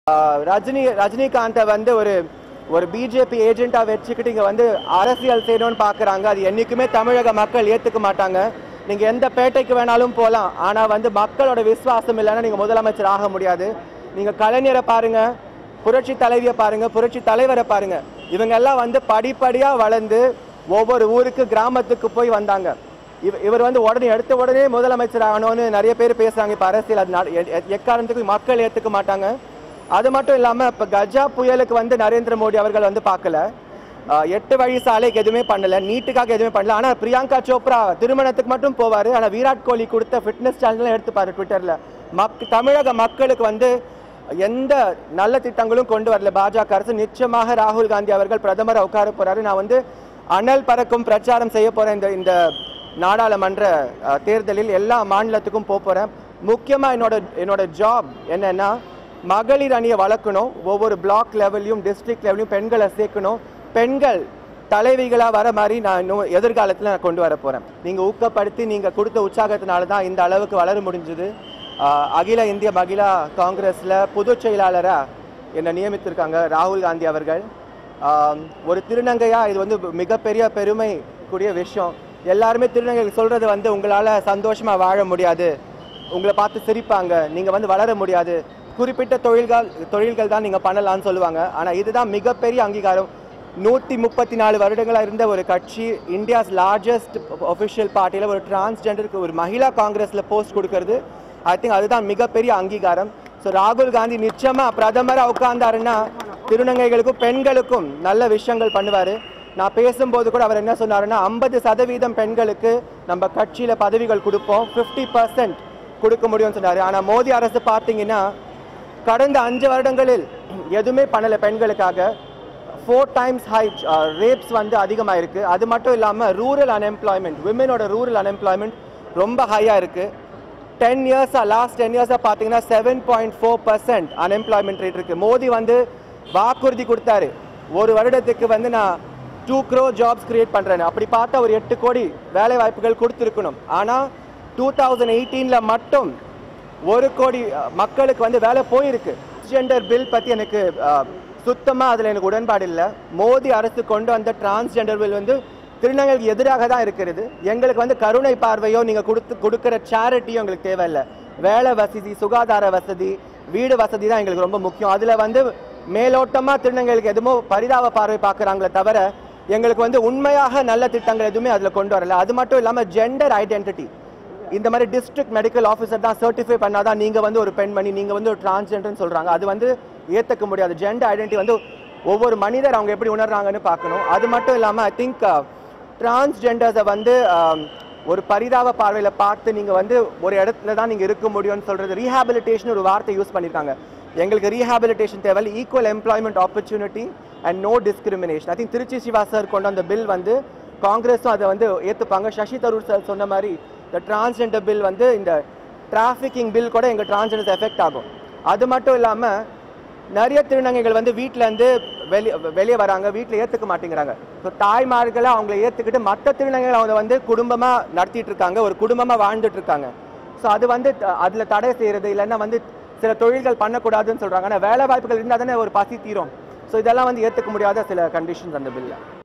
ஆஹ் ரஜினி ரஜினிகாந்தை வந்து ஒரு ஒரு பிஜேபி ஏஜென்ட்டா வச்சுக்கிட்டு இங்க வந்து அரசியல் செய்யணும்னு பாக்குறாங்க அது என்னைக்குமே தமிழக மக்கள் ஏத்துக்க மாட்டாங்க நீங்க எந்த பேட்டைக்கு வேணாலும் போகலாம் ஆனா வந்து மக்களோட விசுவாசம் இல்லைன்னா நீங்க முதலமைச்சர் ஆக முடியாது நீங்க கலைஞரை பாருங்க புரட்சி தலைவியை பாருங்க புரட்சி தலைவரை பாருங்க இவங்க எல்லாம் வந்து படிப்படியா வளர்ந்து ஒவ்வொரு ஊருக்கு கிராமத்துக்கு போய் வந்தாங்க இவ- இவர் வந்து உடனே எடுத்த உடனே முதலமைச்சர் ஆகணும்னு நிறைய பேர் பேசுறாங்க இப்ப அரசியல் அது நட- எ- எ- எக்காரணத்துக்கும் மக்கள் ஏத்துக்க மாட்டாங்க அது மட்டும் இல்லாம இப்ப கஜா புயலுக்கு வந்து நரேந்திர மோடி அவர்கள் வந்து பார்க்கல ஆஹ் எட்டு வழி சாலைக்கு எதுவுமே பண்ணல நீட்டுக்காக எதுவுமே பண்ணல ஆனா பிரியங்கா சோப்ரா திருமணத்துக்கு மட்டும் போவாரு ஆனா விராட் கோலி கொடுத்த ஃபிட்னஸ் சேனல்லாம் எடுத்துப்பாரு ட்விட்டர்ல மக் தமிழக மக்களுக்கு வந்து எந்த நல்ல திட்டங்களும் கொண்டு வரல பாஜக அரசு நிச்சயமாக ராகுல் காந்தி அவர்கள் பிரதமரை உட்கார போறாரு நான் வந்து அனல் பறக்கும் பிரச்சாரம் செய்ய போறேன் இந்த இந்த நாடாளுமன்ற அஹ், தேர்தலில் எல்லா மாநிலத்துக்கும் போக போறேன் முக்கியமா என்னோட என்னோட ஜாப் என்னன்னா மகளிர் அணியை வளர்க்கணும் ஒவ்வொரு பிளாக் லெவல்லையும் டிஸ்ட்ரிக்ட் லெவலையும் பெண்களை சேர்க்கணும் பெண்கள் தலைவிகளாக வர மாதிரி நான் இன்னும் எதிர்காலத்தில் நான் கொண்டு வர போகிறேன் நீங்கள் ஊக்கப்படுத்தி நீங்கள் கொடுத்த உற்சாகத்தினால தான் இந்த அளவுக்கு வளர முடிஞ்சது அகில இந்திய மகிழா காங்கிரஸில் பொதுச் செயலாளராக என்னை நியமித்திருக்காங்க ராகுல் காந்தி அவர்கள் ஆம், ஒரு திருநங்கையா இது வந்து மிகப்பெரிய பெருமை கூடிய விஷயம் எல்லாருமே திருநங்கை சொல்றது வந்து உங்களால சந்தோஷமா வாழ முடியாது உங்களை பார்த்து சிரிப்பாங்க நீங்க வந்து வளர முடியாது குறிப்பிட்ட தொழில்கள் தொழில்கள் தான் நீங்க பண்ணலாம்னு சொல்லுவாங்க ஆனா இதுதான் மிகப்பெரிய அங்கீகாரம் நூற்றி முப்பத்தி நாலு வருடங்களா இருந்த ஒரு கட்சி இந்தியாஸ் லார்ஜஸ்ட் ஒஃபிஷியல் பார்ட்டியில் ஒரு டிரான்ஸ்ஜெண்டருக்கு ஒரு மகிழா காங்கிரஸ்ல போஸ்ட் கொடுக்கறது ஐ திங்க் அதுதான் மிகப்பெரிய அங்கீகாரம் ஸோ ராகுல் காந்தி நிச்சயமா பிரதமரா உட்கார்ந்தாருன்னா திருநங்கைகளுக்கும் பெண்களுக்கும் நல்ல விஷயங்கள் பண்ணுவாரு நான் பேசும்போது கூட அவர் என்ன சொன்னாருன்னா ஐம்பது சதவீதம் பெண்களுக்கு நம்ம கட்சியில பதவிகள் கொடுப்போம் 50% பர்சன்ட் கொடுக்க முடியும்னு சொன்னாரு ஆனா மோடி அரசு பார்த்தீங்கன்னா கடந்த அஞ்சு வருடங்களில் எதுவுமே பண்ணல பெண்களுக்காக ஃபோர் டைம்ஸ் ஹை ரேப்ஸ் வந்து அதிகமாக இருக்கு அது மட்டும் இல்லாமல் ரூரல் அன்எம்ப்ளாய்மெண்ட் விமனோட ரூரல் அன்எம்ப்ளாய்மெண்ட் ரொம்ப ஹையாக இருக்கு டென் இயர்ஸாக லாஸ்ட் டென் இயர்ஸாக பார்த்தீங்கன்னா seven point four percent unemployment rate இருக்கு மோடி வந்து வாக்குறுதி கொடுத்தாரு ஒரு வருடத்துக்கு வந்து நான் டூ க்ரோ ஜாப்ஸ் கிரியேட் பண்ணுறேன் அப்படி பார்த்தா ஒரு எட்டு கோடி வேலை வாய்ப்புகள் கொடுத்துருக்கணும் ஆனால் டூ தௌசண்ட் எயிட்டீனில் மட்டும் ஒரு கோடி அஹ், மக்களுக்கு வந்து வேலை போயிருக்கு ஜெண்டர் பில் பற்றி எனக்கு சுத்தமாக அதில் எனக்கு உடன்பாடு இல்லை மோடி அரசு கொண்டு வந்த டிரான்ஸ்ஜெண்டர் பில் வந்து திருநங்கைகளுக்கு எதிராக தான் இருக்கிறது எங்களுக்கு வந்து கருணை பார்வையோ நீங்கள் கொடுத்து கொடுக்குற சேரிட்டியோ எங்களுக்கு தேவையில்லை வேலை வசதி சுகாதார வசதி வீடு வசதி தான் எங்களுக்கு ரொம்ப முக்கியம் அதில் வந்து மேலோட்டமாக திருநங்கைகளுக்கு எதுமோ பரிதாப பார்வை பார்க்குறாங்களே தவிர எங்களுக்கு வந்து உண்மையாக நல்ல திட்டங்கள் எதுவுமே அதில் கொண்டு வரல அது மட்டும் இல்லாமல் ஜெண்டர் ஐடென்டிட்டி இந்த மாதிரி டிஸ்ட்ரிக்ட் மெடிக்கல் ஆஃபீஸர் தான் சர்டிஃபை பண்ணாதான் நீங்க வந்து ஒரு பெண்மணி நீங்க வந்து ஒரு டிரான்ஸ்ஜெண்டர்னு சொல்றாங்க அது வந்து ஏத்துக்க முடியாது ஜெண்டர் ஐடென்டிட்டி வந்து ஒவ்வொரு மனிதர் அவங்க எப்படி உணர்றாங்கன்னு பார்க்கணும் அது மட்டும் இல்லாம ஐ திங்க் டிரான்ஸ்ஜெண்டர்ஸை வந்து ஆம், ஒரு பரிதாப பார்வையில பார்த்து நீங்க வந்து ஒரு இடத்துல தான் நீங்க இருக்க முடியும்னு சொல்றது ரீஹாபிலிட்டேஷன் ஒரு வார்த்தை யூஸ் பண்ணிருக்காங்க எங்களுக்கு ரீஹாபிலிட்டேஷன் தேவை equal employment opportunity and no discrimination I think Trichy Siva sir கொண்டு வந்த பில் வந்து காங்கிரஸும் அதை வந்து ஏற்றுப்பாங்க சசி தரூர் சார் சொன்ன மாதிரி இந்த டிரான்ஸ்ஜெண்டர் பில் வந்து இந்த டிராஃபிக்கிங் பில் கூட எங்கள் டிரான்ஸ்ஜெண்டர்ஸ் எஃபெக்ட் ஆகும் அது மட்டும் இல்லாமல் நிறைய திருநங்கைகள் வந்து வீட்ல இருந்து வெளியே வெளியே வராங்க வீட்டில் ஏற்றுக்க மாட்டேங்கிறாங்க ஸோ தாய்மார்களை அவங்கள ஏற்றுக்கிட்டு மற்ற திருநங்கைகள் அவங்க வந்து குடும்பமாக நடத்திட்டு இருக்காங்க ஒரு குடும்பமாக வாழ்ந்துட்டு இருக்காங்க ஸோ அது வந்து அதில் தடை செய்கிறது இல்லைன்னா வந்து சில தொழில்கள் பண்ணக்கூடாதுன்னு சொல்கிறாங்க ஆனால் வேலை வாய்ப்புகள் இருந்தால் தானே ஒரு பசி தீரும் ஸோ இதெல்லாம் வந்து ஏற்றுக்க முடியாத சில கண்டிஷன்ஸ் அந்த பில்லில்